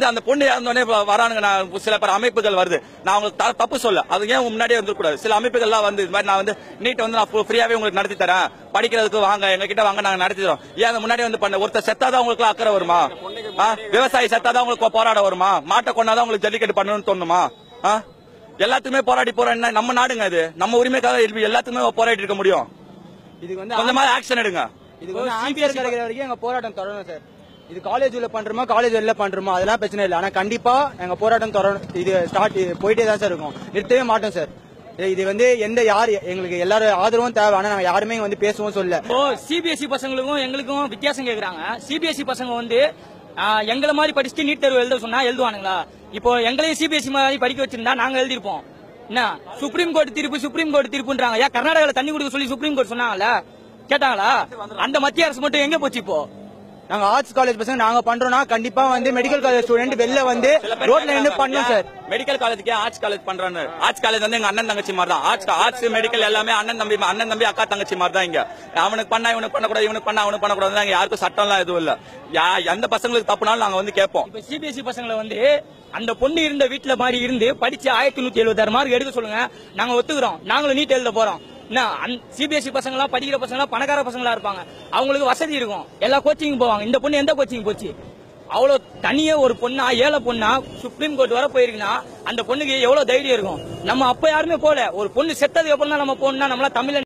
வந்து அந்த பொண்ணு இறந்தோடனே வரானுங்க நான் சில பேர் அமைப்புகள் வருது நான் அவங்களுக்கு த- தப்பு சொல்ல அது ஏன் முன்னாடியே வந்துடக்கூடாது சில அமைப்புகள்லாம் வந்து இது மாதிரி நான் வந்து நீட் வந்து நான் ஃப்ரீயாவே உங்களுக்கு நடத்தி தரேன் படிக்கிறதுக்கு வாங்க எங்க கிட்ட வாங்க நாங்க நடத்தி தரோம் ஏன் அந்த முன்னாடி வந்து பண்ண ஒருத்தர் செத்தாதான் உங்களுக்கு அக்கறை வருமா ஆ? விவசாயி செத்தாதான் உங்களுக்கு போராட வருமா மாட்டை கொண்டாதான் உங்களுக்கு ஜல்லிக்கட்டு பண்ணணும்னு தோணுமா ஆ? எல்லாத்துக்குமே போராடி போறோம் நம்ம நாடுங்க இது நம்ம உரிமைக்காக எழுப்பி எல்லாத்துக்குமே போராடி இருக்க முடியும் இதுக்கு வந்து கொஞ்சமா ஆக்ஷன் எடுங்க இதுக்கு வந்து ஆன்சர் கிடைக்கிற வரைக்கும் எங்க போராட்டம் தொடரும் சார் இது காலேஜ் உள்ள பண்றோமா காலேஜ் வெளில பண்றோமா அதெல்லாம் பிரச்சனை இல்லை ஆனா கண்டிப்பா எங்க போராட்டம் தொடரும் இது ஸ்டார்ட் போயிட்டே தான் சார் இருக்கும் நிறுத்தவே மாட்டோம் சார் இது- இது வந்து எந்த யார் எங்களுக்கு எல்லாரும் ஆதரவும் தேவை ஆனா நாங்க யாருமே இங்க வந்து பேசவும் சொல்ல இப்போ சிபிஎஸ்இ பசங்களுக்கும் எங்களுக்கும் வித்தியாசம் கேக்குறாங்க சிபிஎஸ்இ பசங்க வந்து ஆஹ், எங்களை மாதிரி படிச்சுட்டு நீட் தேர்வு எழுத சொன்னா எழுதுவானுங்களா இப்போ எங்களையும் சிபிஎஸ்இ மாதிரி படிக்க வச்சிருந்தா நாங்க எழுதிருப்போம் என்ன சுப்ரீம் கோர்ட் தீர்ப்பு சுப்ரீம் கோர்ட் தீர்ப்புன்றாங்க ஏன் கர்நாடகால தண்ணி கொடுக்க சொல்லி சுப்ரீம் கோர்ட் சொன்னாங்கல்ல கேட்டாங்களா அந்த மத்திய அரசு மட்டும் எங்க போச்சு இப்போ நாங்க ஆர்ட்ஸ் காலேஜ் பசங்க நாங்க பண்றோம்னா கண்டிப்பா வந்து மெடிக்கல் காலேஜ் ஸ்டூடெண்ட் வெளில வந்து ரோட்ல நின்று பண்ணணும் சார் மெடிக்கல் காலேஜ்க்கே ஆர்ட்ஸ் காலேஜ் பண்றான்னு ஆர்ட்ஸ் காலேஜ் வந்து எங்க அண்ணன் தங்கச்சி மாதிரி தான் ஆர்ட்ஸ் ஆர்ட்ஸ் மெடிக்கல் எல்லாமே அண்ணன் தம்பி அண்ணன் தம்பி அக்கா தங்கச்சி மாதிரி தான் இங்க அவனுக்கு பண்ணா இவனுக்கு பண்ணக்கூடாது இவனுக்கு பண்ணா அவனுக்கு பண்ணக்கூடாது இங்க யாருக்கும் சட்டம்லாம் எதுவும் இல்ல யா எந்த பசங்களுக்கு தப்புனாலும் நாங்க வந்து கேட்போம் இப்ப சிபிஎஸ்இ பசங்களை வந்து அந்த பொண்ணு இருந்த வீட்டுல மாதிரி இருந்து படிச்சு ஆயிரத்தி நூத்தி எழுபத்தாறு மார்க் எடுக்க சொல்லுங்க நாங்க ஒத்துக்கிறோம் நாங்களும் நீட் எழுத போறோம் என்ன சிபிஎஸ்இ பசங்க எல்லாம் படிக்கிற பசங்க எல்லாம் பணக்கார பசங்களா இருப்பாங்க அவங்களுக்கு வசதி இருக்கும் எல்லா கோச்சிங் போவாங்க இந்த பொண்ணு எந்த கோச்சிங் போச்சு அவ்வளவு தனியே ஒரு பொண்ணா ஏழை பொண்ணா சுப்ரீம் கோர்ட் வர போயிருக்குன்னா அந்த பொண்ணுக்கு எவ்வளவு தைரியம் இருக்கும் நம்ம அப்ப யாருமே போல ஒரு பொண்ணு செத்ததுக்கு அப்புறம் தான் நம்ம போனா நம்மளா தமிழ்